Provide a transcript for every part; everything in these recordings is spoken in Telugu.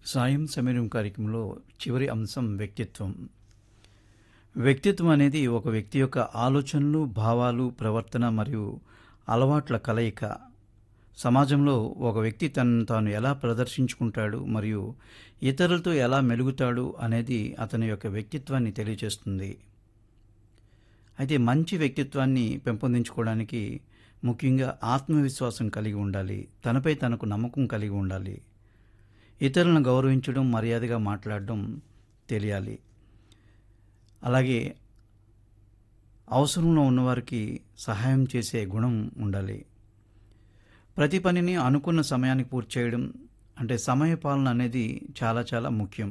సాయం సమీరం కార్యక్రమంలో చివరి అంశం వ్యక్తిత్వం వ్యక్తిత్వం అనేది ఒక వ్యక్తి యొక్క ఆలోచనలు భావాలు ప్రవర్తన మరియు అలవాట్ల కలయిక సమాజంలో ఒక వ్యక్తి తనను తాను ఎలా ప్రదర్శించుకుంటాడు మరియు ఇతరులతో ఎలా మెలుగుతాడు అనేది అతని యొక్క వ్యక్తిత్వాన్ని తెలియజేస్తుంది అయితే మంచి వ్యక్తిత్వాన్ని పెంపొందించుకోవడానికి ముఖ్యంగా ఆత్మవిశ్వాసం కలిగి ఉండాలి తనపై తనకు నమ్మకం కలిగి ఉండాలి ఇతరులను గౌరవించడం మర్యాదగా మాట్లాడడం తెలియాలి అలాగే అవసరంలో ఉన్నవారికి సహాయం చేసే గుణం ఉండాలి ప్రతి పనిని అనుకున్న సమయానికి పూర్తి చేయడం అంటే సమయ పాలన అనేది చాలా చాలా ముఖ్యం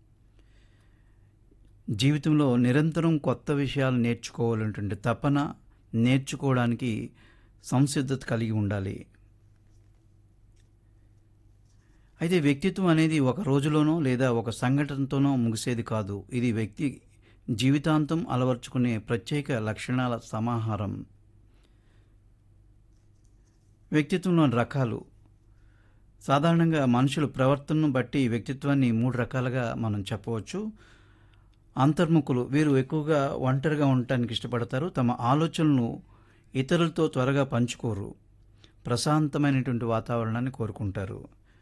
జీవితంలో నిరంతరం కొత్త విషయాలు నేర్చుకోవాలంటే తపన నేర్చుకోవడానికి సంసిద్ధత కలిగి ఉండాలి అయితే వ్యక్తిత్వం అనేది ఒక రోజులోనో లేదా ఒక సంఘటనతోనో ముగిసేది కాదు ఇది వ్యక్తి జీవితాంతం అలవర్చుకునే ప్రత్యేక లక్షణాల సమాహారం వ్యక్తిత్వంలోని రకాలు సాధారణంగా మనుషుల ప్రవర్తనను బట్టి వ్యక్తిత్వాన్ని మూడు రకాలుగా మనం చెప్పవచ్చు అంతర్ముఖులు వీరు ఎక్కువగా ఒంటరిగా ఉండటానికి ఇష్టపడతారు తమ ఆలోచనలను ఇతరులతో త్వరగా పంచుకోరు ప్రశాంతమైనటువంటి వాతావరణాన్ని కోరుకుంటారు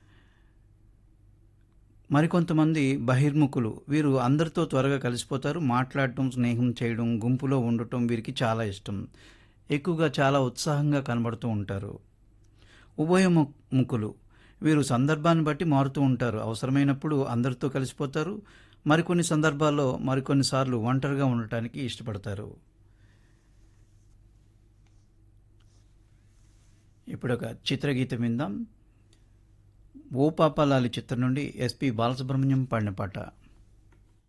మరికొంతమంది బహిర్ముఖులు వీరు అందరితో త్వరగా కలిసిపోతారు మాట్లాడటం స్నేహం చేయడం గుంపులో ఉండటం వీరికి చాలా ఇష్టం ఎక్కువగా చాలా ఉత్సాహంగా కనబడుతూ ఉంటారు ఉభయముఖులు వీరు సందర్భాన్ని బట్టి మారుతూ ఉంటారు అవసరమైనప్పుడు అందరితో కలిసిపోతారు మరికొన్ని సందర్భాల్లో మరికొన్నిసార్లు ఒంటరిగా ఉండటానికి ఇష్టపడతారు ఇప్పుడు ఒక చిత్రగీతం విందాం ఓ పాపాలాలి చిత్రం నుండి ఎస్పి బాలసుబ్రహ్మణ్యం పాడిన పాట